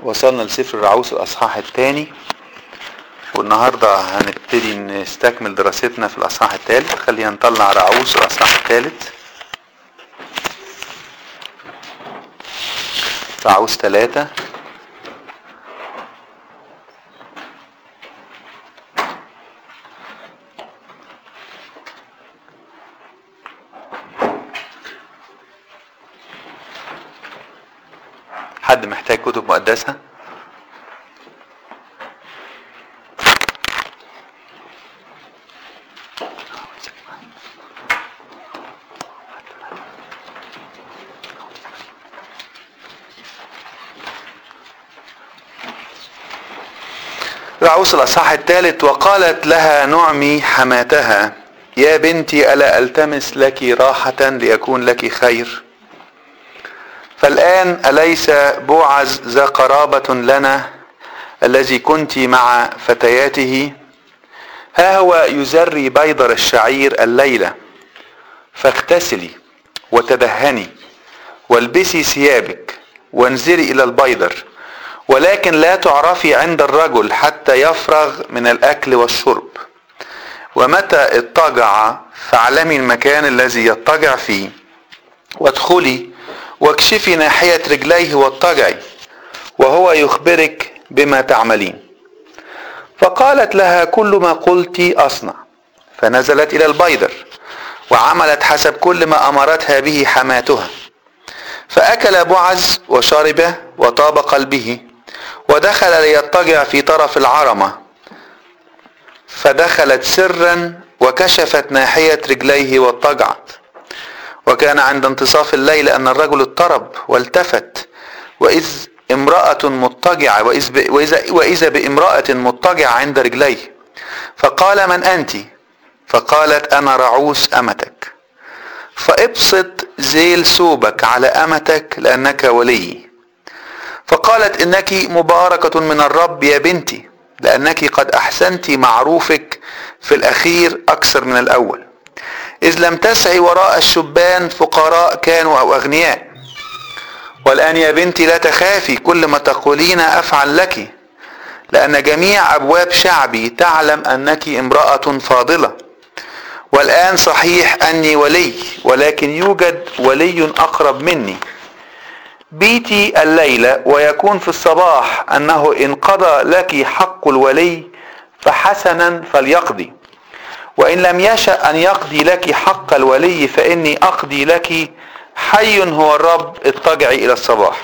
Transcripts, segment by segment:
وصلنا لسفر الرعوس الأصحاح الثاني والنهاردة هنبتدي نستكمل دراستنا في الأصحاح الثالث خلينا نطلع رعوس الأصحاح الثالث رعوس ثلاثة حد محتاج كتب مقدسة رعوس الأصحاح الثالث وقالت لها نعمي حماتها يا بنتي ألا ألتمس لك راحة ليكون لك خير فالآن أليس بوعز ذا قرابة لنا الذي كنت مع فتياته ها هو يزري بيضر الشعير الليلة فاغتسلي وتدهني والبسي ثيابك وانزلي إلى البيضر ولكن لا تعرفي عند الرجل حتى يفرغ من الأكل والشرب ومتى اضطجع فاعلمي المكان الذي يضطجع فيه وادخلي واكشفي ناحية رجليه واضطجعي وهو يخبرك بما تعملين فقالت لها كل ما قلت أصنع فنزلت إلى البيدر وعملت حسب كل ما أمرتها به حماتها فأكل بعز وشرب وطاب قلبه ودخل ليضطجع في طرف العرمة فدخلت سرا وكشفت ناحية رجليه واضطجعت وكان عند انتصاف الليل أن الرجل اضطرب والتفت وإذ امرأة مضطجعة وإذ, وإذا, وإذا بامرأة مضطجعة عند رجليه فقال من أنت فقالت أنا رعوس أمتك فابسط زيل ثوبك على أمتك لأنك ولي فقالت إنك مباركة من الرب يا بنتي لأنك قد أحسنت معروفك في الأخير أكثر من الأول إذ لم تسعي وراء الشبان فقراء كانوا أو أغنياء والآن يا بنتي لا تخافي كل ما تقولين أفعل لك لأن جميع أبواب شعبي تعلم أنك امرأة فاضلة والآن صحيح أني ولي ولكن يوجد ولي أقرب مني بيتي الليلة ويكون في الصباح أنه إن قضى لك حق الولي فحسنا فليقضي وإن لم يشأ أن يقضي لك حق الولي فإني أقضي لك حي هو الرب اضطجعي إلى الصباح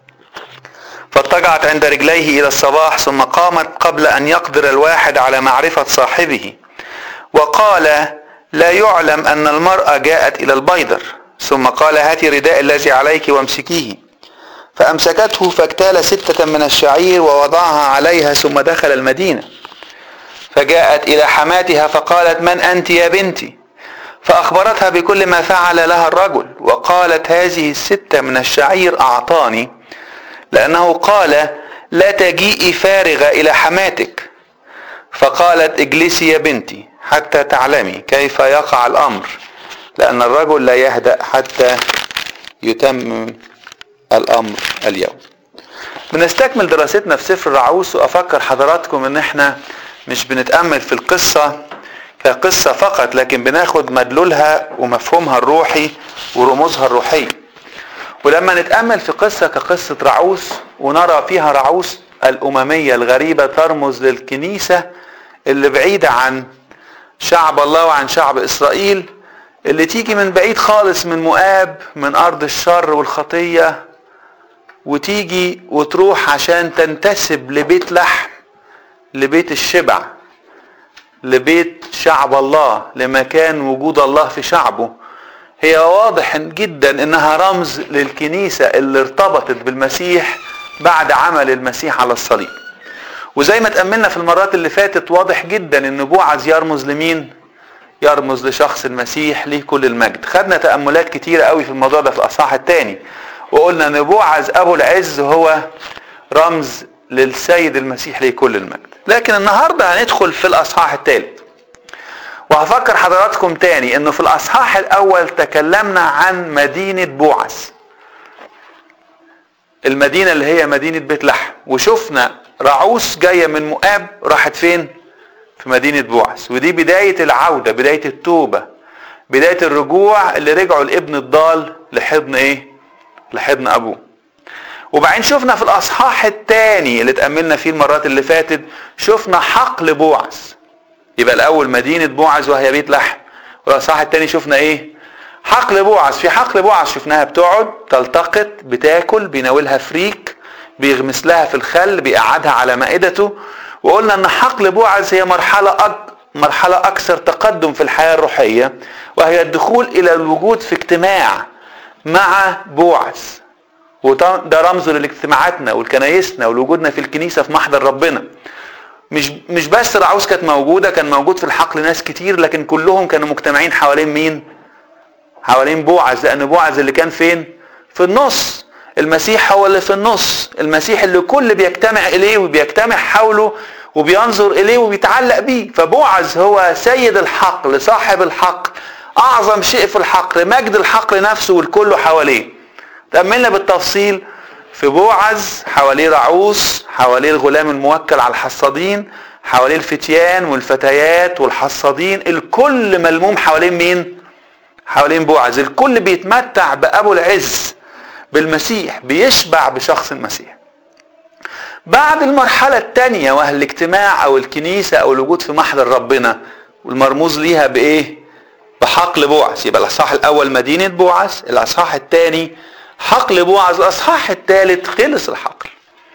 فاضطجعت عند رجليه إلى الصباح ثم قامت قبل أن يقدر الواحد على معرفة صاحبه وقال لا يعلم أن المرأة جاءت إلى البيدر ثم قال هاتي رداء الذي عليك وامسكيه فأمسكته فاجتال ستة من الشعير ووضعها عليها ثم دخل المدينة فجاءت إلى حماتها فقالت من أنت يا بنتي فأخبرتها بكل ما فعل لها الرجل وقالت هذه الستة من الشعير أعطاني لأنه قال لا تجيئي فارغة إلى حماتك فقالت اجلسي يا بنتي حتى تعلمي كيف يقع الأمر لأن الرجل لا يهدأ حتى يتم الأمر اليوم بنستكمل دراستنا في سفر الرعوس وأفكر حضراتكم إن إحنا مش بنتأمل في القصة كقصة فقط لكن بناخد مدلولها ومفهومها الروحي ورموزها الروحية ولما نتأمل في قصة كقصة رعوس ونرى فيها رعوس الأممية الغريبة ترمز للكنيسة اللي بعيدة عن شعب الله وعن شعب إسرائيل اللي تيجي من بعيد خالص من مؤاب من أرض الشر والخطية وتيجي وتروح عشان تنتسب لبيت لحم لبيت الشبع لبيت شعب الله لمكان وجود الله في شعبه هي واضح جدا انها رمز للكنيسة اللي ارتبطت بالمسيح بعد عمل المسيح على الصليب وزي ما تأملنا في المرات اللي فاتت واضح جدا ان بوعز يرمز لمين يرمز لشخص المسيح ليه كل المجد خدنا تأملات كتيرة قوي في الموضوع ده في الأصحاح الثاني وقلنا ان بوعز ابو العز هو رمز للسيد المسيح ليه كل المجد لكن النهاردة هندخل في الأصحاح الثالث وهفكر حضراتكم تاني انه في الأصحاح الأول تكلمنا عن مدينة بوعز المدينة اللي هي مدينة بيت لحم وشفنا رعوس جاية من مؤاب راحت فين في مدينة بوعز ودي بداية العودة بداية التوبة بداية الرجوع اللي رجعوا الابن الضال لحضن ايه لحضن ابوه وبعدين شفنا في الاصحاح الثاني اللي اتأملنا فيه المرات اللي فاتت شفنا حقل بوعز يبقى الاول مدينة بوعز وهي بيت لحم والاصحاح الثاني شفنا ايه حقل بوعز في حقل بوعز شفناها بتقعد تلتقط بتاكل بيناولها فريك بيغمس لها في الخل بيقعدها على مائدته وقلنا ان حقل بوعز هي مرحلة أك... مرحلة اكثر تقدم في الحياة الروحية وهي الدخول الى الوجود في اجتماع مع بوعز وده رمز لاجتماعاتنا والكنايسنا ولوجودنا في الكنيسة في محضر ربنا مش مش بس العروس كانت موجودة كان موجود في الحقل ناس كتير لكن كلهم كانوا مجتمعين حوالين مين حوالين بوعز لان بوعز اللي كان فين في النص المسيح هو اللي في النص المسيح اللي كل بيجتمع اليه وبيجتمع حوله وبينظر اليه وبيتعلق بيه فبوعز هو سيد الحقل صاحب الحقل اعظم شيء في الحقل مجد الحقل نفسه والكل حواليه تأملنا بالتفصيل في بوعز حواليه رعوس حواليه الغلام الموكل على الحصادين حواليه الفتيان والفتيات والحصادين الكل ملموم حوالين مين حوالين بوعز الكل بيتمتع بأبو العز بالمسيح بيشبع بشخص المسيح بعد المرحلة الثانية وهي الاجتماع أو الكنيسة أو الوجود في محضر ربنا والمرموز ليها بإيه؟ بحقل بوعز يبقى الأصحاح الأول مدينة بوعز الأصحاح الثاني حقل بوعز الأصحاح الثالث خلص الحقل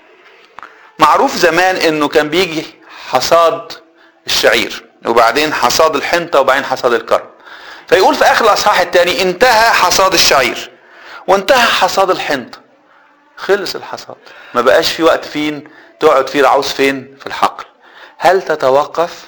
معروف زمان إنه كان بيجي حصاد الشعير وبعدين حصاد الحنطة وبعدين حصاد الكرم فيقول في اخر الاصحاح الثاني انتهى حصاد الشعير وانتهى حصاد الحنطة خلص الحصاد ما بقاش في وقت فين تقعد فيه العوز فين في الحقل هل تتوقف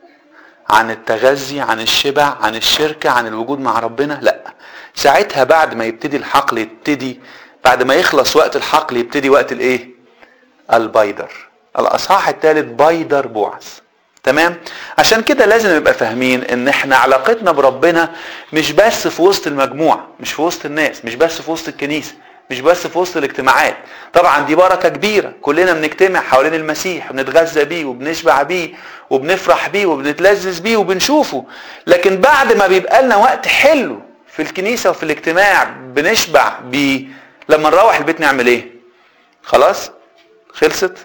عن التغذي عن الشبع عن الشركة عن الوجود مع ربنا لا ساعتها بعد ما يبتدي الحقل يبتدي بعد ما يخلص وقت الحقل يبتدي وقت الايه البيدر الاصحاح الثالث بيدر بوعز تمام عشان كده لازم نبقى فاهمين ان احنا علاقتنا بربنا مش بس في وسط المجموعة مش في وسط الناس مش بس في وسط الكنيسة مش بس في وسط الاجتماعات طبعا دي بركة كبيرة كلنا بنجتمع حوالين المسيح وبنتغذى بيه وبنشبع بيه وبنفرح بيه وبنتلذذ بيه وبنشوفه لكن بعد ما بيبقى لنا وقت حلو في الكنيسة وفي الاجتماع بنشبع بيه لما نروح البيت نعمل ايه خلاص خلصت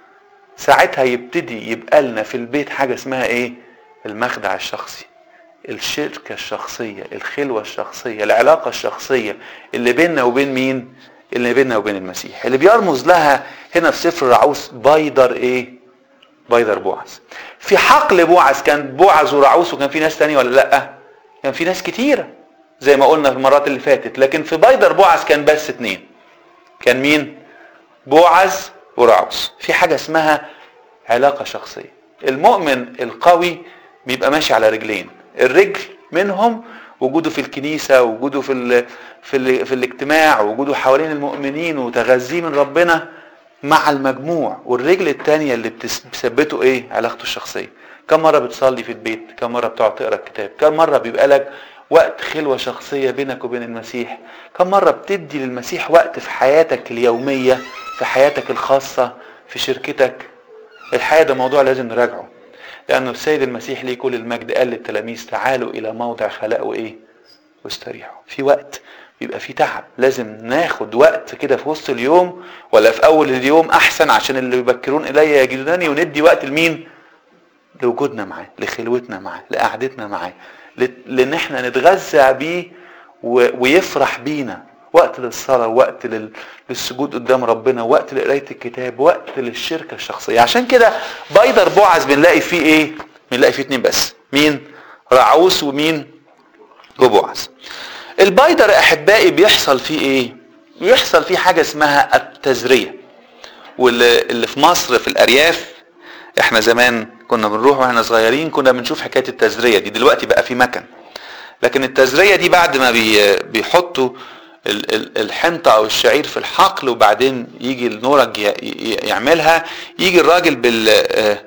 ساعتها يبتدي يبقى لنا في البيت حاجة اسمها ايه المخدع الشخصي الشركة الشخصية الخلوة الشخصية العلاقة الشخصية اللي بيننا وبين مين اللي بيننا وبين المسيح اللي بيرمز لها هنا في سفر رعوس بيدر ايه بيدر بوعز في حقل بوعز كان بوعز ورعوس وكان في ناس تانية ولا لا كان في ناس كتيرة زي ما قلنا في المرات اللي فاتت لكن في بيدر بوعز كان بس اتنين كان مين بوعز ورعوس في حاجة اسمها علاقة شخصية المؤمن القوي بيبقى ماشي على رجلين الرجل منهم وجوده في الكنيسة وجوده في ال في ال في الاجتماع وجوده حوالين المؤمنين وتغذيه من ربنا مع المجموع والرجل التانية اللي بتثبته ايه علاقته الشخصية كم مرة بتصلي في البيت كم مرة بتقعد تقرا الكتاب كم مرة بيبقى لك وقت خلوة شخصية بينك وبين المسيح كم مرة بتدي للمسيح وقت في حياتك اليومية في حياتك الخاصة في شركتك الحقيقة ده موضوع لازم نراجعه لأنه السيد المسيح ليه كل المجد قال للتلاميذ تعالوا إلى موضع خلقه إيه واستريحوا في وقت بيبقى في تعب لازم ناخد وقت كده في وسط اليوم ولا في أول اليوم أحسن عشان اللي يبكرون إلي يجدونني وندي وقت لمين لوجودنا معاه لخلوتنا معاه لقعدتنا معاه لان احنا نتغذى بيه ويفرح بينا وقت للصلاة وقت للسجود قدام ربنا وقت لقراية الكتاب وقت للشركة الشخصية عشان كده بيدر بوعز بنلاقي فيه ايه بنلاقي فيه اتنين بس مين رعوس ومين وبوعز البيدر احبائي بيحصل فيه ايه بيحصل فيه حاجة اسمها التزرية واللي في مصر في الارياف احنا زمان كنا بنروح واحنا صغيرين كنا بنشوف حكايه التزريه دي دلوقتي بقى في مكن لكن التزريه دي بعد ما بي بيحطوا الحنطة أو الشعير في الحقل وبعدين يجي النورج يعملها يجي الراجل بال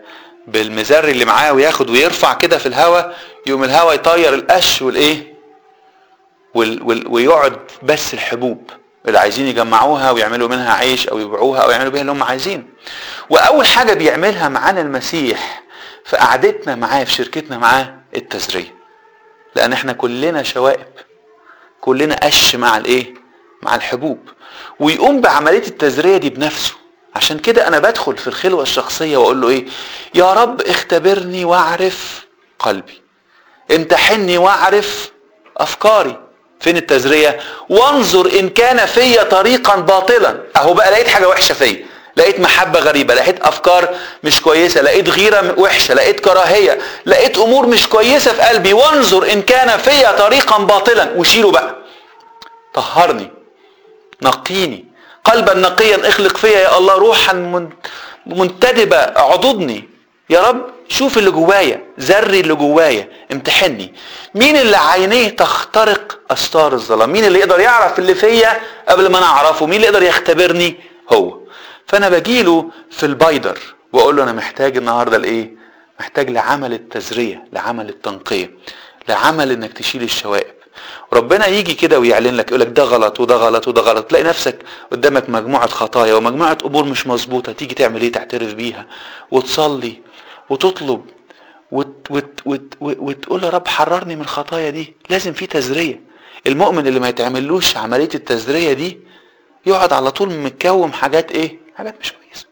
بالمزر اللي معاه وياخد ويرفع كده في الهواء يقوم الهواء يطير القش والايه ويقعد بس الحبوب اللي عايزين يجمعوها ويعملوا منها عيش او يبيعوها او يعملوا بيها اللي هم عايزين واول حاجه بيعملها معانا المسيح في قعدتنا معاه في شركتنا معاه التزريه لان احنا كلنا شوائب كلنا قش مع الايه مع الحبوب ويقوم بعمليه التزريه دي بنفسه عشان كده انا بدخل في الخلوه الشخصيه واقول له ايه يا رب اختبرني واعرف قلبي امتحني واعرف افكاري فين التزريه وانظر ان كان في طريقا باطلا اهو بقى لقيت حاجه وحشه فيا لقيت محبه غريبه لقيت افكار مش كويسه لقيت غيره وحشه لقيت كراهيه لقيت امور مش كويسه في قلبي وانظر ان كان في طريقا باطلا وشيله بقى طهرني نقيني قلبا نقيا اخلق فيا يا الله روحا منتدبه اعضدني يا رب شوف اللي جوايا ذري اللي جوايا امتحني مين اللي عينيه تخترق استار الظلام مين اللي يقدر يعرف اللي فيا قبل ما انا اعرفه مين اللي يقدر يختبرني هو فانا بجيله في البايدر واقول له انا محتاج النهارده لايه محتاج لعمل التزريه لعمل التنقيه لعمل انك تشيل الشوائب ربنا يجي كده ويعلن لك يقول لك ده غلط وده غلط وده غلط تلاقي نفسك قدامك مجموعه خطايا ومجموعه امور مش مظبوطه تيجي تعمل ايه تعترف بيها وتصلي وتطلب وت وت وت وتقول يا رب حررني من الخطايا دي لازم في تزريه المؤمن اللي ما يتعملوش عمليه التزريه دي يقعد على طول متكوم حاجات ايه حاجات مش كويسه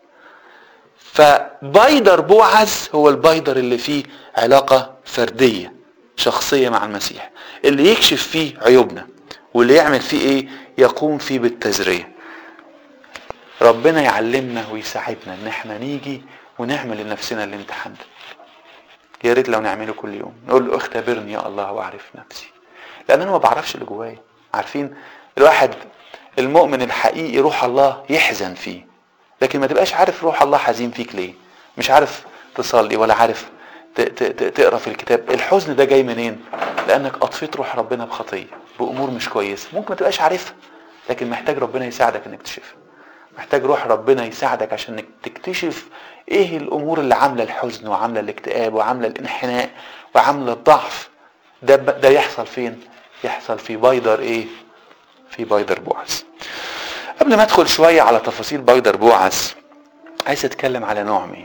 فبايدر بوعز هو البايدر اللي فيه علاقه فرديه شخصيه مع المسيح اللي يكشف فيه عيوبنا واللي يعمل فيه ايه يقوم فيه بالتزريه ربنا يعلمنا ويساعدنا ان احنا نيجي ونعمل لنفسنا الامتحان ده يا ريت لو نعمله كل يوم نقول له اختبرني يا الله واعرف نفسي لان انا ما بعرفش اللي جوايا عارفين الواحد المؤمن الحقيقي روح الله يحزن فيه لكن ما تبقاش عارف روح الله حزين فيك ليه مش عارف تصلي ولا عارف تقرا في الكتاب الحزن ده جاي منين لانك اطفيت روح ربنا بخطيه بامور مش كويسه ممكن ما تبقاش عارفها لكن محتاج ربنا يساعدك انك تكتشفها محتاج روح ربنا يساعدك عشان انك تكتشف ايه الامور اللي عامله الحزن وعامله الاكتئاب وعامله الانحناء وعامله الضعف ده ده يحصل فين يحصل في بيدر ايه في بيدر بوعز قبل ما ادخل شويه على تفاصيل بيدر بوعز عايز اتكلم على نعمي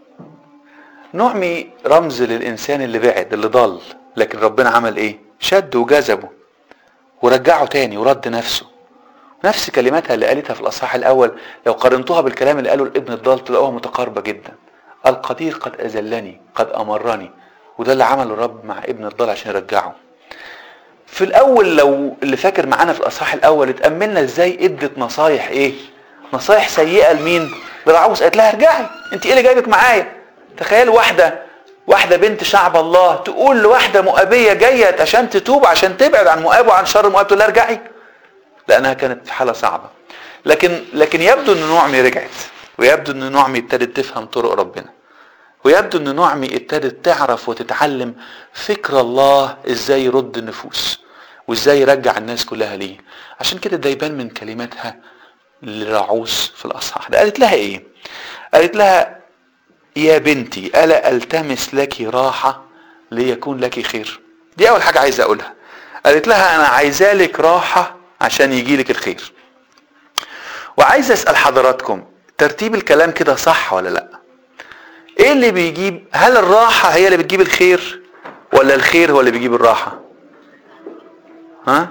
نعمي رمز للانسان اللي بعد اللي ضل لكن ربنا عمل ايه شد وجذبه ورجعه تاني ورد نفسه نفس كلماتها اللي قالتها في الاصحاح الاول لو قارنتوها بالكلام اللي قاله الابن الضال تلاقوها متقاربه جدا القدير قد اذلني قد امرني وده اللي عمله الرب مع ابن الضال عشان يرجعه في الاول لو اللي فاكر معانا في الاصحاح الاول اتاملنا ازاي ادت نصايح ايه نصايح سيئه لمين للعروس قالت لها ارجعي انت ايه اللي جايبك معايا تخيل واحده واحده بنت شعب الله تقول لواحده مؤابيه جايه عشان تتوب عشان تبعد عن مؤاب وعن شر مؤاب تقول لها ارجعي لانها كانت في حاله صعبه لكن لكن يبدو ان نعمي رجعت ويبدو ان نعمي ابتدت تفهم طرق ربنا ويبدو ان نعمي ابتدت تعرف وتتعلم فكر الله ازاي يرد النفوس وازاي يرجع الناس كلها ليه عشان كده ده يبان من كلماتها لرعوس في الاصحاح ده قالت لها ايه قالت لها يا بنتي الا التمس لك راحه ليكون لك خير دي اول حاجه عايز اقولها قالت لها انا عايزالك راحه عشان يجي لك الخير وعايز اسال حضراتكم ترتيب الكلام كده صح ولا لا ايه اللي بيجيب هل الراحة هي اللي بتجيب الخير ولا الخير هو اللي بيجيب الراحة ها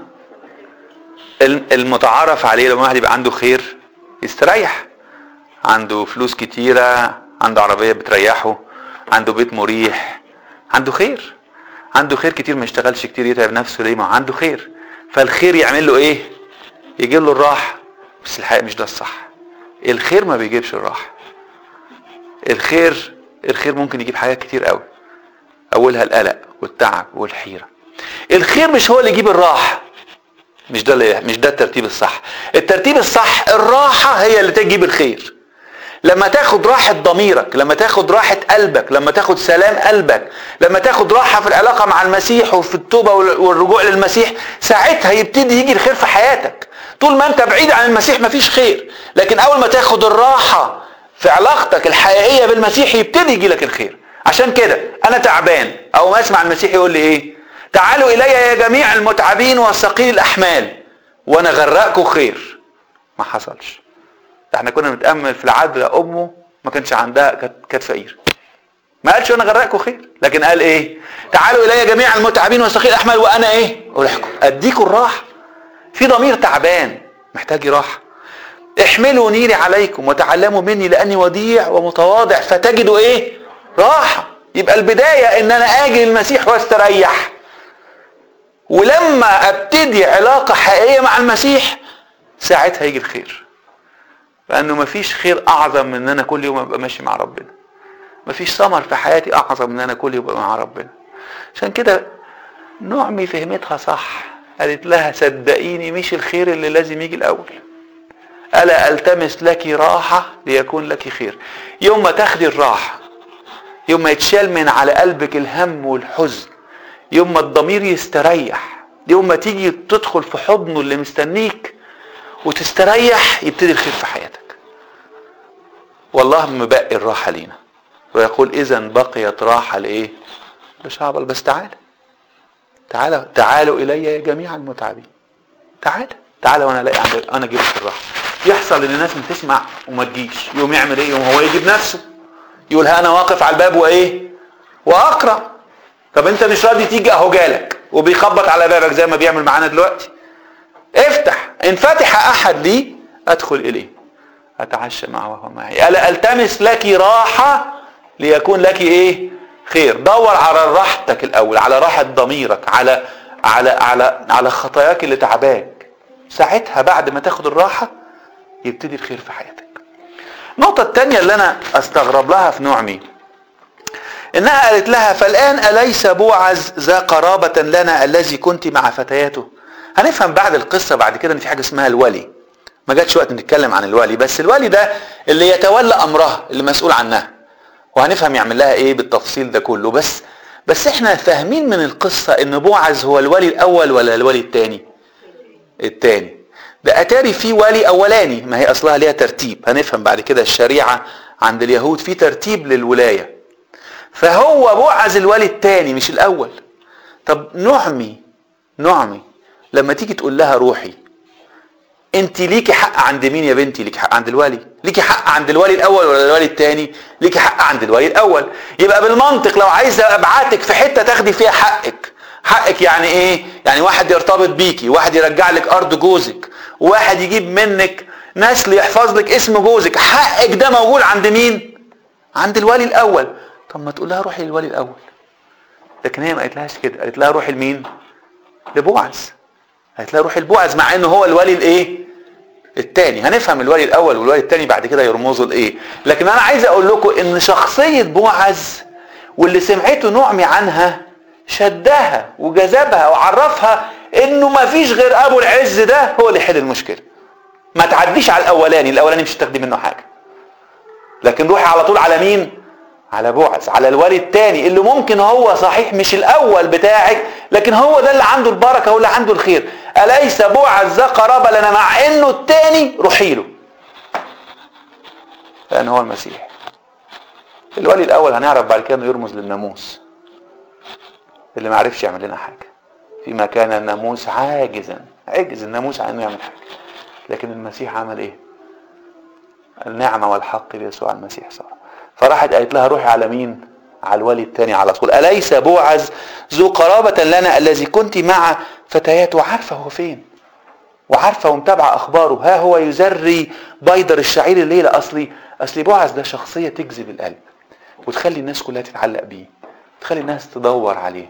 المتعارف عليه لما واحد يبقى عنده خير يستريح عنده فلوس كتيرة عنده عربية بتريحه عنده بيت مريح عنده خير عنده خير كتير ما يشتغلش كتير يتعب نفسه ليه ما عنده خير فالخير يعمل له ايه يجيب له الراحة بس الحقيقة مش ده الصح الخير ما بيجيبش الراحة الخير الخير ممكن يجيب حاجات كتير قوي اولها القلق والتعب والحيرة الخير مش هو اللي يجيب الراحة مش ده اللي مش ده الترتيب الصح الترتيب الصح الراحة هي اللي تجيب الخير لما تاخد راحة ضميرك لما تاخد راحة قلبك لما تاخد سلام قلبك لما تاخد راحة في العلاقة مع المسيح وفي التوبة والرجوع للمسيح ساعتها يبتدي يجي الخير في حياتك طول ما انت بعيد عن المسيح مفيش خير لكن اول ما تاخد الراحة في علاقتك الحقيقية بالمسيح يبتدي يجي لك الخير عشان كده انا تعبان او ما اسمع المسيح يقول لي ايه تعالوا الي يا جميع المتعبين والثقيل الاحمال وانا غرقكم خير ما حصلش ده احنا كنا نتامل في العذراء امه ما كانش عندها كانت كانت فقير ما قالش انا غرقكم خير لكن قال ايه تعالوا الي جميع المتعبين والثقيل الاحمال وانا ايه اريحكم اديكم الراحه في ضمير تعبان محتاج راحه احملوا نيري عليكم وتعلموا مني لاني وديع ومتواضع فتجدوا ايه راحه يبقى البدايه ان انا اجي للمسيح واستريح ولما ابتدي علاقه حقيقيه مع المسيح ساعتها يجي الخير لانه مفيش خير اعظم من ان انا كل يوم ابقى ماشي مع ربنا مفيش ثمر في حياتي اعظم من ان انا كل يوم ابقى مع ربنا عشان كده نعمي فهمتها صح قالت لها صدقيني مش الخير اللي لازم يجي الاول الا التمس لك راحه ليكون لك خير يوم ما تاخدي الراحه يوم ما يتشال من على قلبك الهم والحزن يوم ما الضمير يستريح يوم ما تيجي تدخل في حضنه اللي مستنيك وتستريح يبتدي الخير في حياتك والله مبقي الراحة لينا ويقول إذا بقيت راحة لإيه لشعب بس تعالى تعالى تعالوا إلي يا جميع المتعبين تعالى تعالى وأنا الاقي عندك أنا أجيب لك الراحة يحصل إن الناس بتسمع وما تجيش يقوم يعمل إيه يقوم هو يجي بنفسه يقول ها أنا واقف على الباب وإيه وأقرأ طب أنت مش راضي تيجي أهو جالك وبيخبط على بابك زي ما بيعمل معانا دلوقتي افتح ان فتح احد لي ادخل اليه اتعشى معه وهو معي الا التمس لك راحه ليكون لك ايه خير دور على راحتك الاول على راحه ضميرك على على على على خطاياك اللي تعباك ساعتها بعد ما تاخد الراحه يبتدي الخير في حياتك النقطه الثانيه اللي انا استغرب لها في نعمي انها قالت لها فالان اليس بوعز ذا قرابه لنا الذي كنت مع فتياته هنفهم بعد القصة بعد كده ان في حاجة اسمها الولي ما جاتش وقت نتكلم عن الولي بس الولي ده اللي يتولى امرها اللي مسؤول عنها وهنفهم يعمل لها ايه بالتفصيل ده كله بس بس احنا فاهمين من القصة ان بوعز هو الولي الاول ولا الولي الثاني الثاني ده اتاري في ولي اولاني ما هي اصلها ليها ترتيب هنفهم بعد كده الشريعة عند اليهود في ترتيب للولاية فهو بوعز الولي الثاني مش الاول طب نعمي نعمي لما تيجي تقول لها روحي انت ليكي حق عند مين يا بنتي ليكي حق عند الولي ليكي حق عند الولي الاول ولا الولي الثاني ليكي حق عند الولي الاول يبقى بالمنطق لو عايزه ابعتك في حته تاخدي فيها حقك حقك يعني ايه يعني واحد يرتبط بيكي واحد يرجع لك ارض جوزك واحد يجيب منك نسل يحفظ لك اسم جوزك حقك ده موجود عند مين عند الولي الاول طب ما تقول لها روحي للولي الاول لكن هي ما قالتلهاش كده قالت لها روحي لمين لبوعز هتلاقي روح البوعز مع انه هو الولي الايه الثاني هنفهم الولي الاول والولي الثاني بعد كده يرمزوا لايه لكن انا عايز اقول لكم ان شخصيه بوعز واللي سمعته نعمي عنها شدها وجذبها وعرفها انه ما فيش غير ابو العز ده هو اللي يحل المشكله ما تعديش على الاولاني الاولاني مش هتاخدي منه حاجه لكن روحي على طول على مين على بوعز على الولي الثاني اللي ممكن هو صحيح مش الاول بتاعك لكن هو ده اللي عنده البركه هو اللي عنده الخير اليس بوعز ذا قرابه لنا مع انه الثاني روحي له لان هو المسيح الولي الاول هنعرف بعد كده انه يرمز للناموس اللي ما عرفش يعمل لنا حاجه فيما كان الناموس عاجزا عجز الناموس عن انه يعمل حاجه لكن المسيح عمل ايه النعمه والحق ليسوع المسيح صار فراحت قالت لها روحي على مين على الولي الثاني على طول أليس بوعز ذو قرابة لنا الذي كنت مع فتياته عارفة هو فين وعارفة ومتابعة أخباره ها هو يزري بيدر الشعير الليلة أصلي أصلي بوعز ده شخصية تجذب القلب وتخلي الناس كلها تتعلق بيه تخلي الناس تدور عليه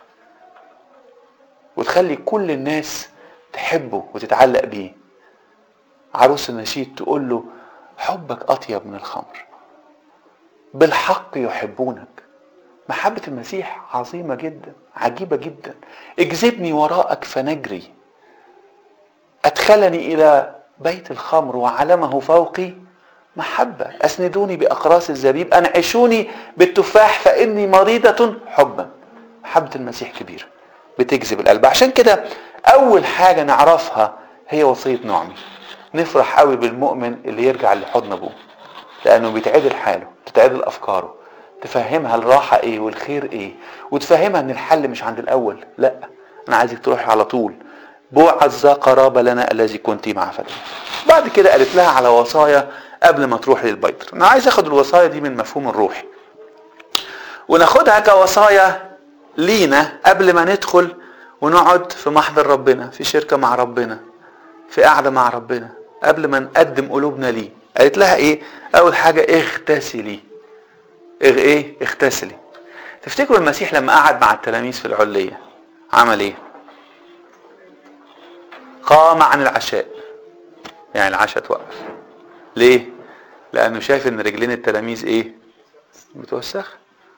وتخلي كل الناس تحبه وتتعلق بيه عروس النشيد تقول له حبك أطيب من الخمر بالحق يحبونك محبة المسيح عظيمة جدا عجيبة جدا اجذبني وراءك فنجري أدخلني إلى بيت الخمر وعلمه فوقي محبة أسندوني بأقراص الزبيب أنعشوني بالتفاح فإني مريضة حبا محبة المسيح كبيرة بتجذب القلب عشان كده أول حاجة نعرفها هي وصية نعمي نفرح قوي بالمؤمن اللي يرجع لحضن أبوه لأنه بيتعدل حاله تتعدل أفكاره تفهمها الراحة إيه والخير إيه وتفهمها إن الحل مش عند الأول لا أنا عايزك تروحي على طول بوعز ذا قرابة لنا الذي كنت مع فتى بعد كده قالت لها على وصايا قبل ما تروح للبيضر انا عايز اخد الوصايا دي من مفهوم الروح وناخدها كوصايا لينا قبل ما ندخل ونقعد في محضر ربنا في شركة مع ربنا في قعدة مع ربنا قبل ما نقدم قلوبنا ليه قالت لها ايه اول حاجة اغتسلي اغ ايه اغتسلي تفتكروا المسيح لما قعد مع التلاميذ في العلية عمل ايه قام عن العشاء يعني العشاء توقف ليه لانه شايف ان رجلين التلاميذ ايه متوسخ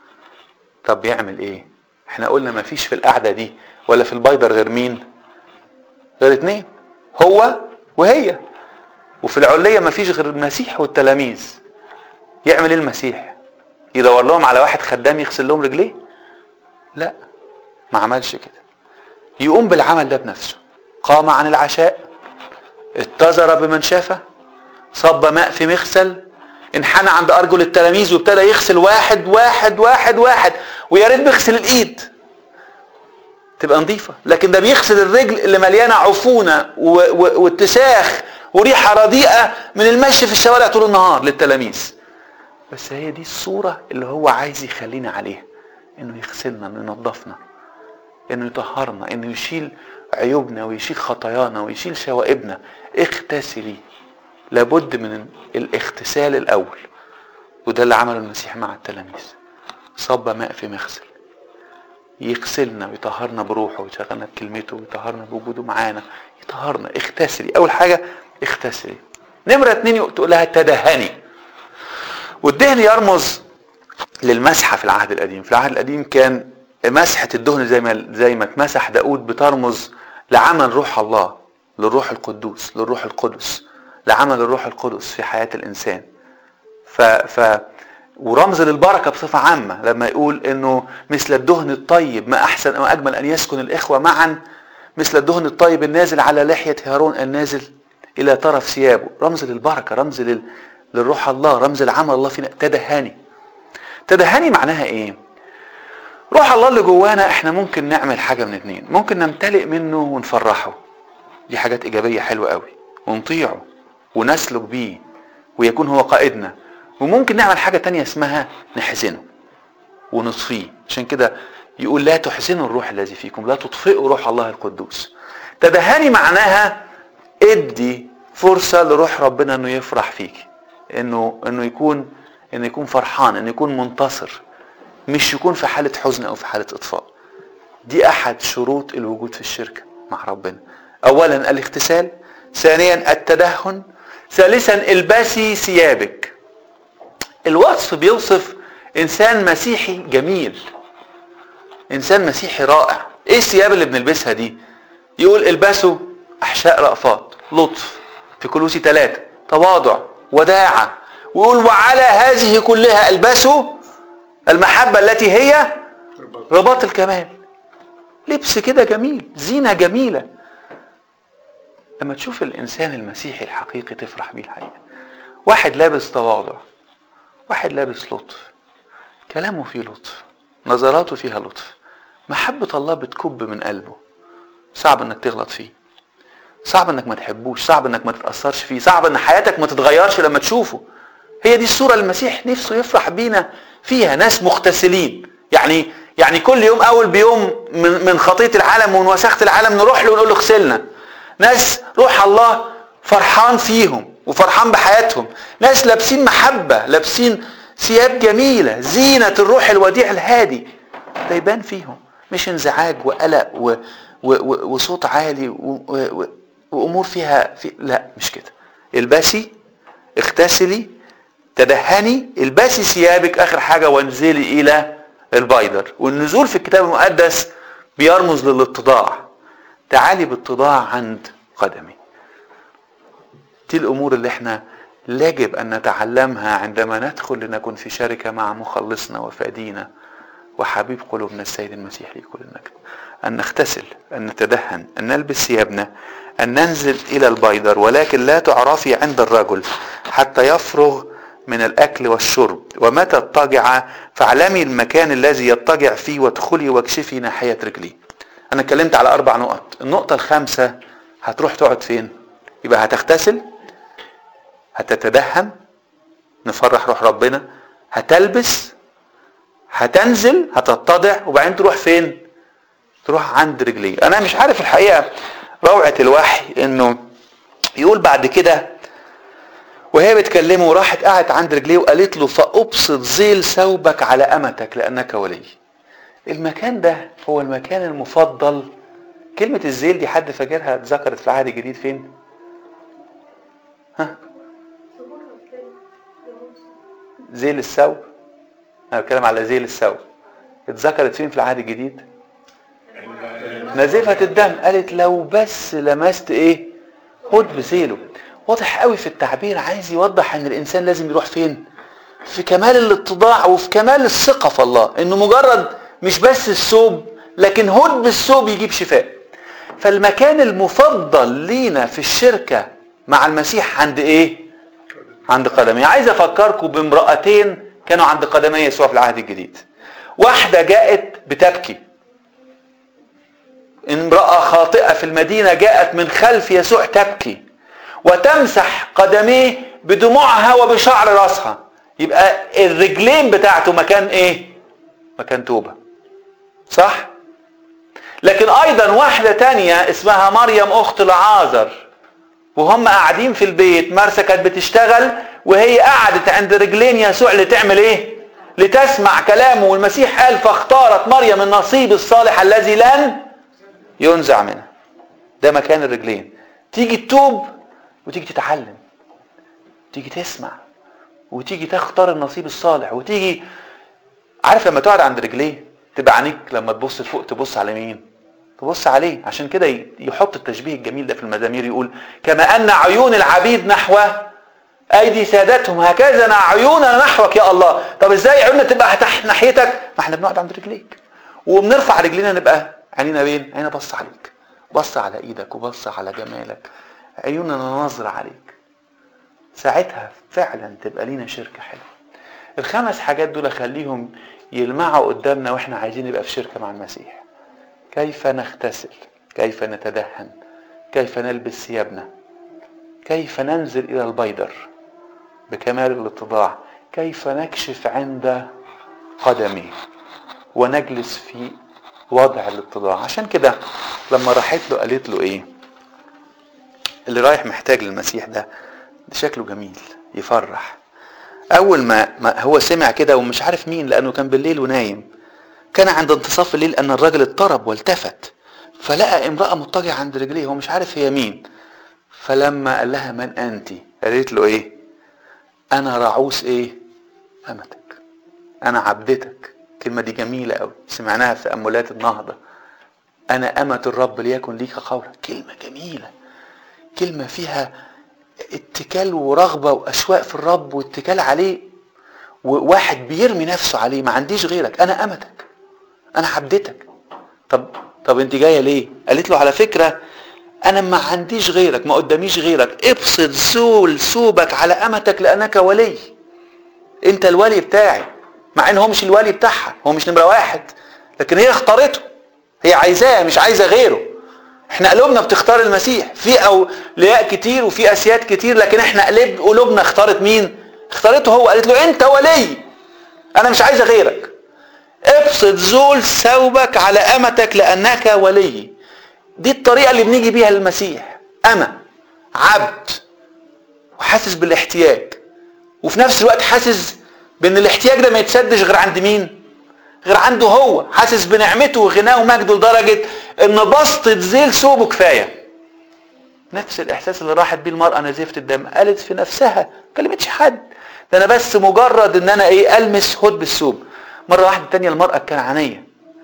طب يعمل ايه احنا قلنا ما فيش في القعدة دي ولا في البيضر غير مين غير اتنين هو وهي وفي العلية ما فيش غير المسيح والتلاميذ يعمل ايه المسيح يدور لهم على واحد خدام يغسل لهم رجليه لا ما عملش كده يقوم بالعمل ده بنفسه قام عن العشاء اتزر بمنشفة صب ماء في مغسل انحنى عند ارجل التلاميذ وابتدى يغسل واحد واحد واحد واحد ويا ريت بيغسل الايد تبقى نظيفه لكن ده بيغسل الرجل اللي مليانه عفونه واتساخ وريحه رديئه من المشي في الشوارع طول النهار للتلاميذ بس هي دي الصوره اللي هو عايز يخلينا عليها انه يغسلنا انه ينظفنا انه يطهرنا انه يشيل عيوبنا ويشيل خطايانا ويشيل شوائبنا اغتسلي لابد من الاغتسال الاول وده اللي عمله المسيح مع التلاميذ صب ماء في مغسل يغسلنا ويطهرنا بروحه ويشغلنا بكلمته ويطهرنا بوجوده معانا يطهرنا اغتسلي اول حاجه اغتسلي نمره اتنين تقول لها تدهني والدهن يرمز للمسحه في العهد القديم في العهد القديم كان مسحه الدهن زي ما زي ما اتمسح داود بترمز لعمل روح الله للروح القدوس للروح القدس لعمل الروح القدس في حياه الانسان ف ف ورمز للبركة بصفة عامة لما يقول انه مثل الدهن الطيب ما احسن وما اجمل ان يسكن الاخوة معا مثل الدهن الطيب النازل على لحية هارون النازل الى طرف ثيابه رمز للبركة رمز لل... للروح الله رمز لعمل الله فينا تدهني تدهني معناها ايه روح الله اللي جوانا احنا ممكن نعمل حاجة من اتنين ممكن نمتلئ منه ونفرحه دي حاجات ايجابية حلوة قوي ونطيعه ونسلك بيه ويكون هو قائدنا وممكن نعمل حاجة تانية اسمها نحزنه ونطفيه عشان كده يقول لا تحزنوا الروح الذي فيكم لا تطفئوا روح الله القدوس تدهني معناها ادي فرصة لروح ربنا انه يفرح فيك انه انه يكون انه يكون فرحان انه يكون منتصر مش يكون في حالة حزن او في حالة اطفاء دي احد شروط الوجود في الشركة مع ربنا اولا الاغتسال ثانيا التدهن ثالثا البسي ثيابك الوصف بيوصف انسان مسيحي جميل انسان مسيحي رائع ايه الثياب اللي بنلبسها دي يقول البسوا احشاء رأفات لطف في كلوسي ثلاثة تواضع وداعة ويقول وعلى هذه كلها البسوا المحبة التي هي رباط الكمال لبس كده جميل زينة جميلة لما تشوف الانسان المسيحي الحقيقي تفرح بيه الحقيقة واحد لابس تواضع واحد لابس لطف كلامه فيه لطف نظراته فيها لطف محبة الله بتكب من قلبه صعب انك تغلط فيه صعب انك ما تحبوش صعب انك ما تتأثرش فيه صعب ان حياتك ما تتغيرش لما تشوفه هي دي الصورة المسيح نفسه يفرح بينا فيها ناس مغتسلين يعني يعني كل يوم اول بيوم من من خطيه العالم ومن وساخه العالم نروح له ونقول له اغسلنا ناس روح الله فرحان فيهم وفرحان بحياتهم ناس لابسين محبة لابسين ثياب جميلة زينة الروح الوديع الهادي ده يبان فيهم مش انزعاج وقلق و... و... و... وصوت عالي و... و... وامور فيها في... لا مش كده البسي اغتسلي تدهني البسي ثيابك اخر حاجة وانزلي الى البيدر والنزول في الكتاب المقدس بيرمز للاتضاع تعالي باتضاع عند قدمي دي الامور اللي احنا يجب ان نتعلمها عندما ندخل لنكون في شركة مع مخلصنا وفادينا وحبيب قلوبنا السيد المسيح لي كل المجد ان نغتسل ان نتدهن ان نلبس ثيابنا ان ننزل الى البيدر ولكن لا تعرفي عند الرجل حتى يفرغ من الاكل والشرب ومتى اضطجع فاعلمي المكان الذي يضطجع فيه وادخلي واكشفي ناحية رجلي انا اتكلمت على اربع نقط النقطة الخامسة هتروح تقعد فين يبقى هتغتسل هتتدهن نفرح روح ربنا هتلبس هتنزل هتتضع وبعدين تروح فين تروح عند رجليه انا مش عارف الحقيقة روعة الوحي انه يقول بعد كده وهي بتكلمه وراحت قعدت عند رجليه وقالت له فابسط ذيل ثوبك على امتك لانك ولي المكان ده هو المكان المفضل كلمة الذيل دي حد فاكرها اتذكرت في العهد الجديد فين؟ ها؟ ذيل الثوب انا بتكلم على ذيل الثوب اتذكرت فين في العهد الجديد؟ نزفة الدم قالت لو بس لمست ايه؟ خد بذيله واضح قوي في التعبير عايز يوضح ان الانسان لازم يروح فين؟ في كمال الاتضاع وفي كمال الثقة في الله انه مجرد مش بس الثوب لكن هد بالثوب يجيب شفاء فالمكان المفضل لينا في الشركة مع المسيح عند ايه عند قدميه عايز افكركم بامرأتين كانوا عند قدمي يسوع في العهد الجديد واحدة جاءت بتبكي امرأة خاطئة في المدينة جاءت من خلف يسوع تبكي وتمسح قدميه بدموعها وبشعر راسها يبقى الرجلين بتاعته مكان ايه مكان توبة صح لكن ايضا واحدة تانية اسمها مريم اخت العازر وهم قاعدين في البيت مرسى كانت بتشتغل وهي قعدت عند رجلين يسوع لتعمل ايه لتسمع كلامه والمسيح قال فاختارت مريم النصيب الصالح الذي لن ينزع منه ده مكان الرجلين تيجي تتوب وتيجي تتعلم تيجي تسمع وتيجي تختار النصيب الصالح وتيجي عارف لما تقعد عند رجليه تبقى عينيك لما تبص لفوق تبص على مين تبص عليه عشان كده يحط التشبيه الجميل ده في المزامير يقول كما ان عيون العبيد نحو ايدي سادتهم هكذا عيوننا نحوك يا الله طب ازاي عيوننا تبقى تحت ناحيتك ما احنا بنقعد عند رجليك وبنرفع رجلينا نبقى عينينا بين عينينا بص عليك بص على ايدك وبص على جمالك عيوننا نظر عليك ساعتها فعلا تبقى لينا شركة حلوة الخمس حاجات دول خليهم يلمعوا قدامنا واحنا عايزين نبقى في شركة مع المسيح كيف نغتسل كيف نتدهن كيف نلبس ثيابنا كيف ننزل الى البيدر بكمال الاتضاع كيف نكشف عند قدمي ونجلس في وضع الاتضاع عشان كده لما راحت له قالت له ايه اللي رايح محتاج للمسيح ده ده شكله جميل يفرح اول ما, ما هو سمع كده ومش عارف مين لانه كان بالليل ونايم كان عند انتصاف الليل ان الرجل اضطرب والتفت فلقى امرأة مضطجعة عند رجليه هو مش عارف هي مين فلما قال لها من انت قالت له ايه انا رعوس ايه امتك انا عبدتك الكلمة دي جميلة قوي سمعناها في تأملات النهضة انا امة الرب ليكن ليك قولا كلمة جميلة كلمة فيها اتكال ورغبة واشواق في الرب واتكال عليه وواحد بيرمي نفسه عليه ما عنديش غيرك انا امتك انا عبدتك طب طب انت جايه ليه قالت له على فكره انا ما عنديش غيرك ما قداميش غيرك ابسط زول ثوبك على امتك لانك ولي انت الولي بتاعي مع ان هو مش الولي بتاعها هو مش نمره واحد لكن هي اختارته هي عايزاه مش عايزه غيره احنا قلوبنا بتختار المسيح في اولياء كتير وفي اسياد كتير لكن احنا قلب قلوبنا اختارت مين اختارته هو قالت له انت ولي انا مش عايزه غيرك ابسط زول ثوبك على امتك لانك ولي دي الطريقه اللي بنيجي بيها للمسيح اما عبد وحاسس بالاحتياج وفي نفس الوقت حاسس بان الاحتياج ده ما يتسدش غير عند مين غير عنده هو حاسس بنعمته وغناه ومجده لدرجه ان بسطة ذيل ثوبه كفايه نفس الاحساس اللي راحت بيه المراه نزيفه الدم قالت في نفسها ما كلمتش حد ده انا بس مجرد ان انا ايه المس هد بالثوب مره واحده تانية المراه الكنعانيه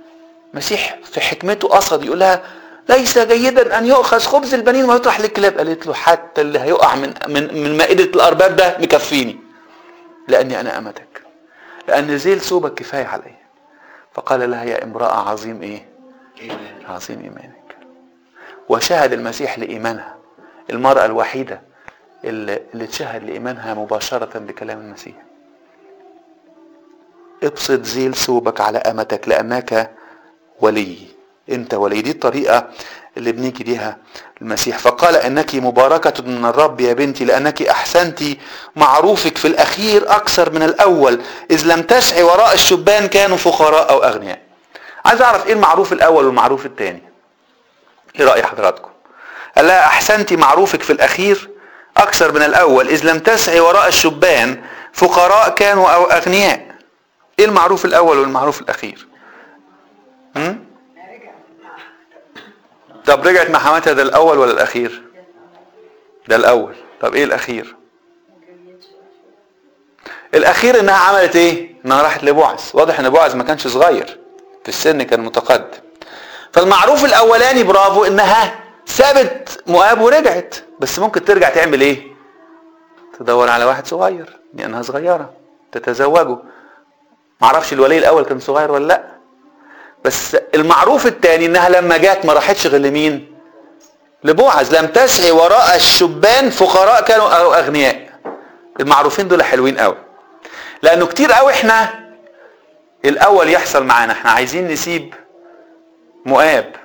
مسيح في حكمته قصد يقول لها ليس جيدا ان يؤخذ خبز البنين ويطرح للكلاب قالت له حتى اللي هيقع من من من مائده الارباب ده مكفيني لاني انا امتك لان ذيل ثوبك كفايه عليا فقال لها يا امراه عظيم ايه عظيم ايمانك وشهد المسيح لايمانها المراه الوحيده اللي, اللي تشهد لايمانها مباشره بكلام المسيح ابسط ذيل ثوبك على امتك لانك ولي انت ولي دي الطريقة اللي بنيجي بيها المسيح فقال انك مباركة من الرب يا بنتي لانك احسنت معروفك في الاخير اكثر من الاول اذ لم تسعي وراء الشبان كانوا فقراء او اغنياء عايز اعرف ايه المعروف الاول والمعروف الثاني ايه رأي حضراتكم قال لها احسنت معروفك في الاخير اكثر من الاول اذ لم تسعي وراء الشبان فقراء كانوا او اغنياء ايه المعروف الاول والمعروف الاخير هم؟ طب رجعت مع حماتها ده الاول ولا الاخير ده الاول طب ايه الاخير الاخير انها عملت ايه انها راحت لبوعز واضح ان بوعز ما كانش صغير في السن كان متقدم فالمعروف الاولاني برافو انها سابت مؤاب ورجعت بس ممكن ترجع تعمل ايه تدور على واحد صغير لانها صغيره تتزوجه معرفش الولي الاول كان صغير ولا لا بس المعروف الثاني انها لما جات ما راحتش غير لمين لبوعز لم تسعي وراء الشبان فقراء كانوا او اغنياء المعروفين دول حلوين قوي لانه كتير قوي احنا الاول يحصل معانا احنا عايزين نسيب مؤاب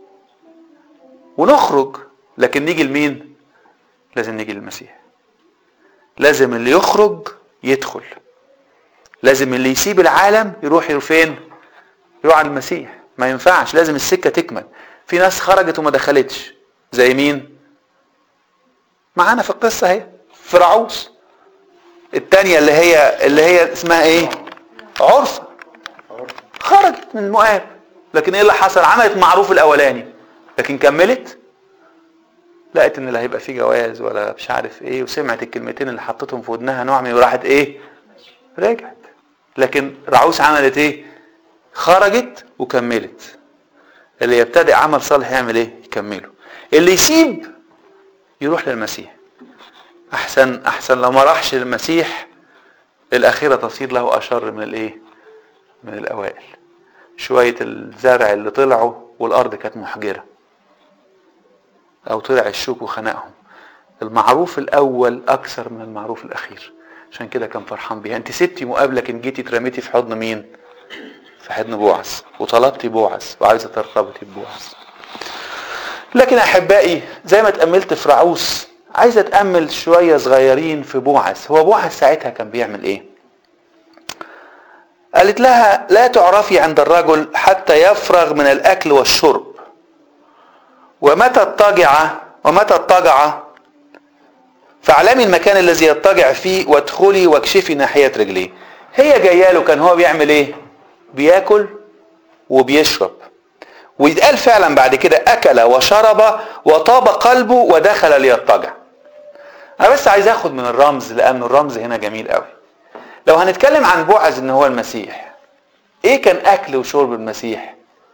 ونخرج لكن نيجي لمين لازم نيجي للمسيح لازم اللي يخرج يدخل لازم اللي يسيب العالم يروح فين يروح على المسيح ما ينفعش لازم السكة تكمل في ناس خرجت وما دخلتش زي مين معانا في القصة اهي فرعوس التانية اللي هي اللي هي اسمها ايه عرفة خرجت من مؤاب لكن ايه اللي حصل عملت معروف الاولاني لكن كملت لقت ان لا هيبقى فيه جواز ولا مش عارف ايه وسمعت الكلمتين اللي حطيتهم في ودنها نعمي وراحت ايه رجعت لكن رعوس عملت ايه خرجت وكملت اللي يبتدئ عمل صالح يعمل ايه يكمله اللي يسيب يروح للمسيح احسن احسن لو ما راحش للمسيح الاخيره تصير له اشر من الايه من الاوائل شويه الزرع اللي طلعوا والارض كانت محجره او طلع الشوك وخنقهم المعروف الاول اكثر من المعروف الاخير عشان كده كان فرحان بيها انت سبتي مقابله لكن جيتي اترميتي في حضن مين في حضن بوعز وطلبتي بوعز وعايزه ترتبطي ببوعز لكن احبائي زي ما اتاملت في رعوس عايزه اتامل شويه صغيرين في بوعز هو بوعز ساعتها كان بيعمل ايه قالت لها لا تعرفي عند الرجل حتى يفرغ من الاكل والشرب ومتى اضطجع ومتى اضطجع فاعلمي المكان الذي يضطجع فيه وادخلي واكشفي ناحية رجليه هي جايه له كان هو بيعمل ايه بياكل وبيشرب ويتقال فعلا بعد كده اكل وشرب وطاب قلبه ودخل ليضطجع انا بس عايز اخد من الرمز لان الرمز هنا جميل قوي لو هنتكلم عن بوعز ان هو المسيح ايه كان اكل وشرب المسيح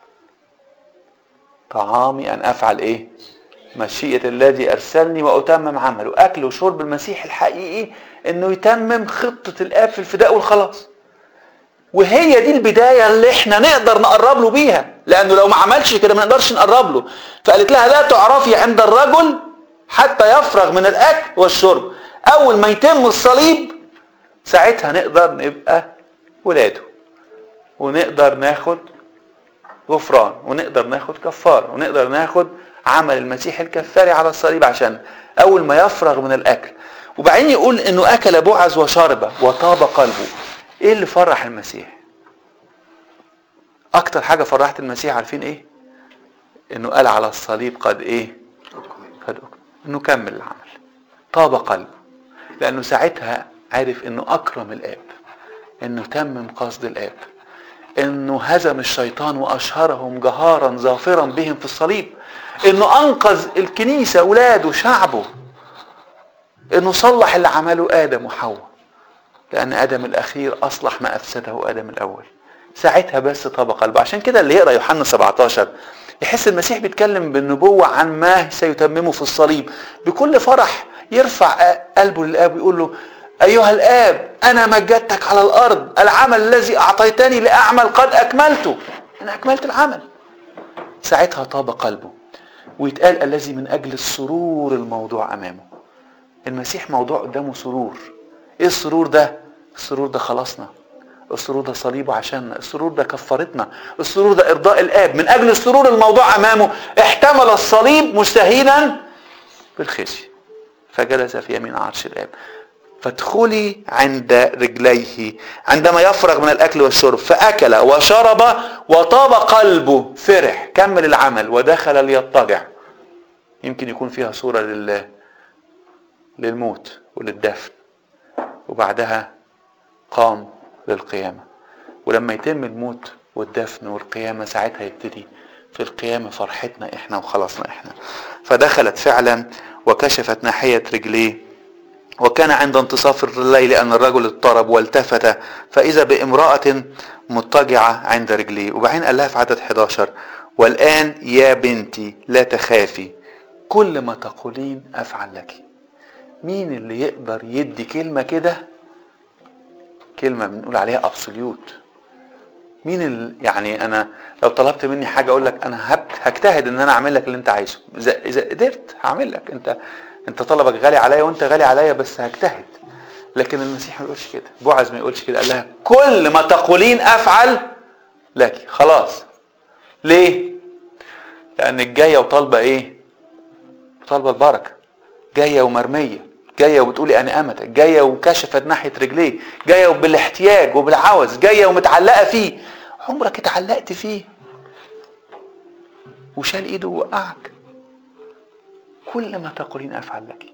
طعامي ان افعل ايه مشيئة الذي ارسلني واتمم عمله اكل وشرب المسيح الحقيقي انه يتمم خطة الاب في الفداء والخلاص وهي دي البداية اللي احنا نقدر نقرب له بيها لانه لو ما عملش كده ما نقدرش نقرب له فقالت لها لا تعرفي عند الرجل حتى يفرغ من الاكل والشرب اول ما يتم الصليب ساعتها نقدر نبقى ولاده ونقدر ناخد غفران ونقدر ناخد كفارة ونقدر ناخد عمل المسيح الكفاري على الصليب عشان اول ما يفرغ من الاكل وبعدين يقول انه اكل بوعز وشرب وطاب قلبه ايه اللي فرح المسيح اكتر حاجة فرحت المسيح عارفين ايه انه قال على الصليب قد ايه قد أكمل انه كمل العمل طاب قلبه لانه ساعتها عرف انه اكرم الاب انه تمم قصد الاب انه هزم الشيطان واشهرهم جهارا ظافرا بهم في الصليب انه انقذ الكنيسه اولاده شعبه انه صلح اللي عمله ادم وحواء لان ادم الاخير اصلح ما افسده ادم الاول ساعتها بس طاب قلبه عشان كده اللي يقرا يوحنا 17 يحس المسيح بيتكلم بالنبوه عن ما سيتممه في الصليب بكل فرح يرفع قلبه للاب ويقول له أيها الآب أنا مجدتك على الأرض العمل الذي أعطيتني لأعمل قد أكملته أنا أكملت العمل ساعتها طاب قلبه ويتقال الذي من أجل السرور الموضوع أمامه المسيح موضوع قدامه سرور إيه السرور ده؟ السرور ده خلصنا السرور ده صليبه عشاننا السرور ده كفارتنا السرور ده ارضاء الاب من اجل السرور الموضوع امامه احتمل الصليب مستهينا بالخزي فجلس في يمين عرش الاب فادخلي عند رجليه عندما يفرغ من الاكل والشرب فاكل وشرب وطاب قلبه فرح كمل العمل ودخل ليضطجع يمكن يكون فيها صوره لل للموت وللدفن وبعدها قام للقيامه ولما يتم الموت والدفن والقيامه ساعتها يبتدي في القيامه فرحتنا احنا وخلصنا احنا فدخلت فعلا وكشفت ناحيه رجليه وكان عند انتصاف الليل أن الرجل اضطرب والتفت فإذا بامرأة مضطجعة عند رجليه وبعدين قال لها في عدد 11 والآن يا بنتي لا تخافي كل ما تقولين أفعل لك مين اللي يقدر يدي كلمة كده كلمة بنقول عليها أبسوليوت مين اللي يعني أنا لو طلبت مني حاجة أقول لك أنا هجتهد إن أنا أعمل لك اللي أنت عايزه إذا إذا قدرت هعمل لك أنت انت طلبك غالي عليا وانت غالي عليا بس هجتهد لكن المسيح ما يقولش كده بوعز ما يقولش كده قال لها كل ما تقولين افعل لك خلاص ليه لانك جايه وطالبه ايه طالبه البركه جايه ومرميه جايه وبتقولي انا امتك جايه وكشفت ناحيه رجليه جايه وبالاحتياج وبالعوز جايه ومتعلقه فيه عمرك اتعلقت فيه وشال ايده ووقعك كل ما تقولين افعل لك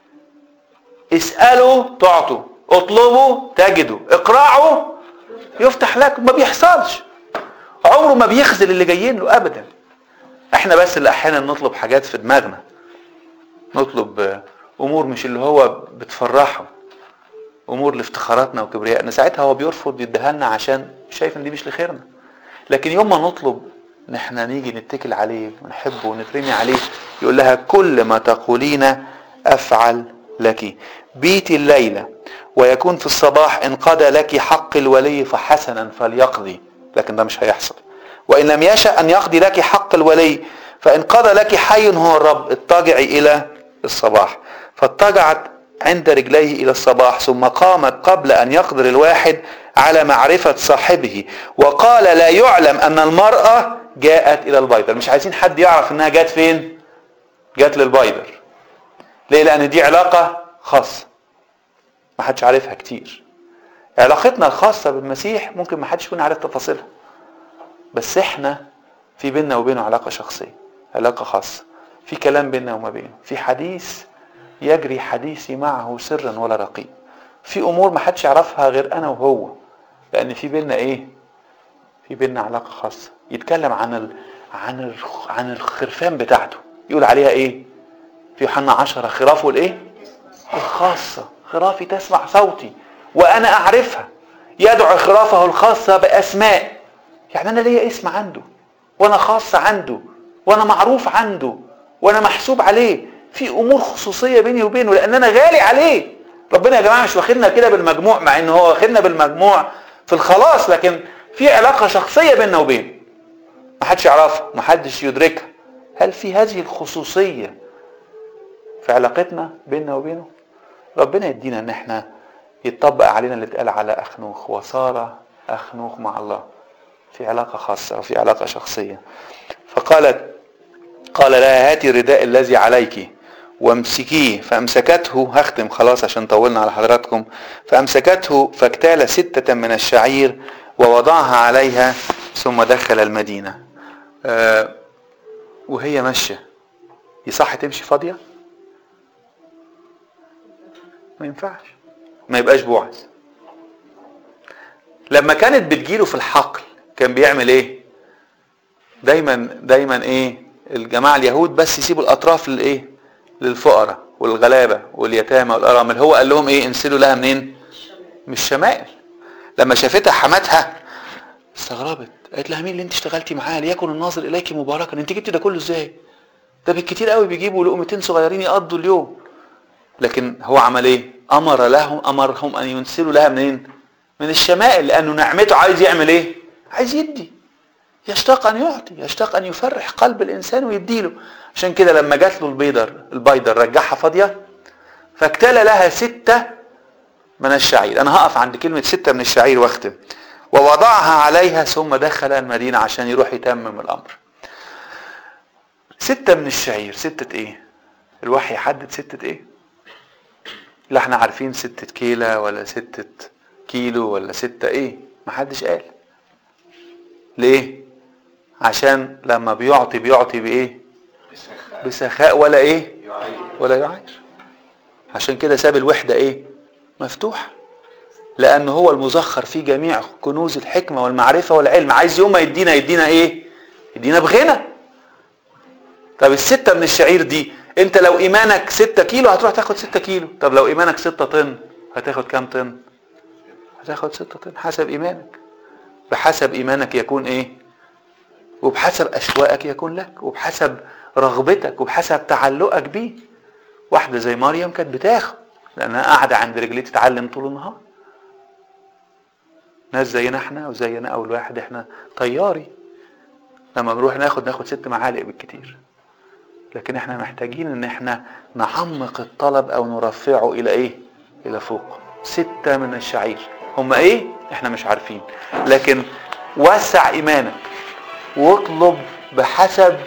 اسالوا تعطوا اطلبوا تجدوا اقرعوا يفتح لكم ما بيحصلش عمره ما بيخذل اللي جايين له ابدا احنا بس اللي احيانا نطلب حاجات في دماغنا نطلب امور مش اللي هو بتفرحه امور لافتخاراتنا وكبريائنا ساعتها هو بيرفض يديها لنا عشان شايف ان دي مش لخيرنا لكن يوم ما نطلب ان احنا نيجي نتكل عليه ونحبه ونترمي عليه يقول لها كل ما تقولين افعل لك بيتي الليلة ويكون في الصباح ان قضى لك حق الولي فحسنا فليقضي لكن ده مش هيحصل وان لم يشأ ان يقضي لك حق الولي فان قضى لك حي هو الرب اضطجعي الى الصباح فاضطجعت عند رجليه الى الصباح ثم قامت قبل ان يقدر الواحد على معرفة صاحبه وقال لا يعلم ان المرأة جاءت الى البيضر مش عايزين حد يعرف انها جات فين جات للبيضر ليه لان دي علاقة خاصة ما حدش عارفها كتير علاقتنا الخاصة بالمسيح ممكن ما حدش يكون عارف تفاصيلها بس احنا في بيننا وبينه علاقة شخصية علاقة خاصة في كلام بيننا وما بينه في حديث يجري حديثي معه سرا ولا رقيب في امور ما حدش يعرفها غير انا وهو لان في بيننا ايه في بيننا علاقة خاصة يتكلم عن ال... عن ال... عن الخرفان بتاعته يقول عليها ايه في يوحنا عشرة خرافه الايه الخاصة خرافي تسمع صوتي وانا اعرفها يدعو خرافه الخاصة باسماء يعني انا ليا اسم عنده وانا خاص عنده وانا معروف عنده وانا محسوب عليه في امور خصوصية بيني وبينه لان انا غالي عليه ربنا يا جماعة مش واخدنا كده بالمجموع مع ان هو واخدنا بالمجموع في الخلاص لكن في علاقة شخصية بيننا وبينه ما حدش يعرفها ما حدش يدركها هل في هذه الخصوصية في علاقتنا بيننا وبينه ربنا يدينا ان احنا يتطبق علينا اللي اتقال على اخنوخ وصار اخنوخ مع الله في علاقة خاصة وفي علاقة شخصية فقالت قال لها هاتي الرداء الذي عليك وامسكيه فامسكته هختم خلاص عشان طولنا على حضراتكم فامسكته فاكتال ستة من الشعير ووضعها عليها ثم دخل المدينة آه وهي ماشية يصح تمشي فاضية ما ينفعش ما يبقاش بوعز لما كانت بتجيله في الحقل كان بيعمل ايه دايما دايما ايه الجماعة اليهود بس يسيبوا الاطراف للايه للفقراء والغلابة واليتامى والارامل هو قال لهم ايه انسلوا لها منين من الشمائل لما شافتها حماتها استغربت قالت لها مين اللي انت اشتغلتي معاه ليكن الناظر اليك مباركا انت جبتي ده كله ازاي ده بالكتير قوي بيجيبوا لقمتين صغيرين يقضوا اليوم لكن هو عمل ايه امر لهم امرهم ان ينسلوا لها منين من الشمائل لانه نعمته عايز يعمل ايه عايز يدي يشتاق ان يعطي يشتاق ان يفرح قلب الانسان ويديله عشان كده لما جات له البيضر البيضر رجعها فاضيه فاكتال لها ستة من الشعير انا هقف عند كلمة ستة من الشعير واختم ووضعها عليها ثم دخل المدينة عشان يروح يتمم الأمر ستة من الشعير ستة ايه الوحي يحدد ستة ايه لا احنا عارفين ستة كيلة ولا ستة كيلو ولا ستة ايه محدش قال ليه عشان لما بيعطي بيعطي بايه بسخاء ولا ايه ولا يعاير عشان كده ساب الوحدة ايه مفتوحة لان هو المزخر في جميع كنوز الحكمة والمعرفة والعلم عايز يوم ما يدينا يدينا ايه يدينا بغنى طب الستة من الشعير دي انت لو ايمانك ستة كيلو هتروح تاخد ستة كيلو طب لو ايمانك ستة طن هتاخد كام طن هتاخد ستة طن حسب ايمانك بحسب ايمانك يكون ايه وبحسب اشواقك يكون لك وبحسب رغبتك وبحسب تعلقك بيه واحدة زي مريم كانت بتاخد لانها قاعدة عند رجليه تتعلم طول النهار ناس زينا احنا وزينا اول واحد احنا طياري لما بنروح ناخد ناخد ست معالق بالكتير لكن احنا محتاجين ان احنا نعمق الطلب او نرفعه الى ايه الى فوق ستة من الشعير هم ايه احنا مش عارفين لكن وسع ايمانك واطلب بحسب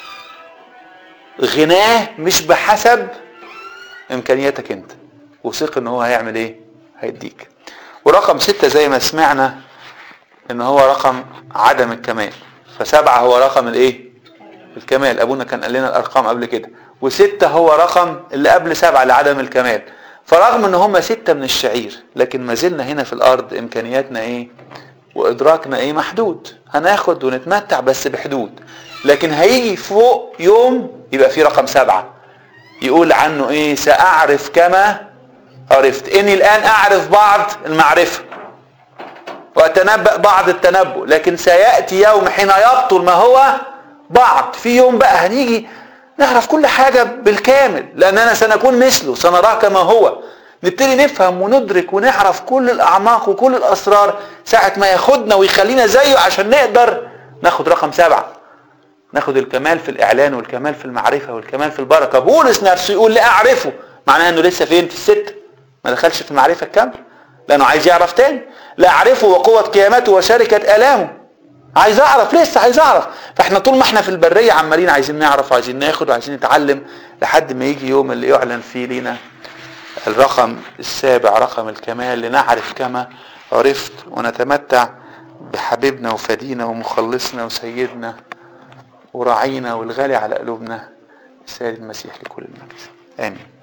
غناه مش بحسب امكانياتك انت وثق ان هو هيعمل ايه هيديك ورقم ستة زي ما سمعنا ان هو رقم عدم الكمال فسبعة هو رقم الايه الكمال ابونا كان قال لنا الارقام قبل كده وستة هو رقم اللي قبل سبعة لعدم الكمال فرغم ان هم ستة من الشعير لكن ما زلنا هنا في الارض امكانياتنا ايه وادراكنا ايه محدود هناخد ونتمتع بس بحدود لكن هيجي فوق يوم يبقى في رقم سبعة يقول عنه ايه ساعرف كما عرفت اني الان اعرف بعض المعرفة واتنبأ بعض التنبؤ لكن سيأتي يوم حين يبطل ما هو بعض في يوم بقى هنيجي نعرف كل حاجة بالكامل لأننا سنكون مثله سنراه كما هو نبتدي نفهم وندرك ونعرف كل الأعماق وكل الأسرار ساعة ما ياخدنا ويخلينا زيه عشان نقدر ناخد رقم سبعة ناخد الكمال في الإعلان والكمال في المعرفة والكمال في البركة بولس نفسه يقول لا أعرفه معناه أنه لسه فين في الست ما دخلش في المعرفة الكاملة لأنه عايز يعرف تاني لا أعرفه وقوة قيامته وشركة آلامه عايز اعرف لسه عايز اعرف فاحنا طول ما احنا في البريه عمالين عايزين نعرف وعايزين ناخد وعايزين نتعلم لحد ما يجي يوم اللي يعلن فيه لينا الرقم السابع رقم الكمال لنعرف كما عرفت ونتمتع بحبيبنا وفدينا ومخلصنا وسيدنا وراعينا والغالي على قلوبنا السيد المسيح لكل المجد امين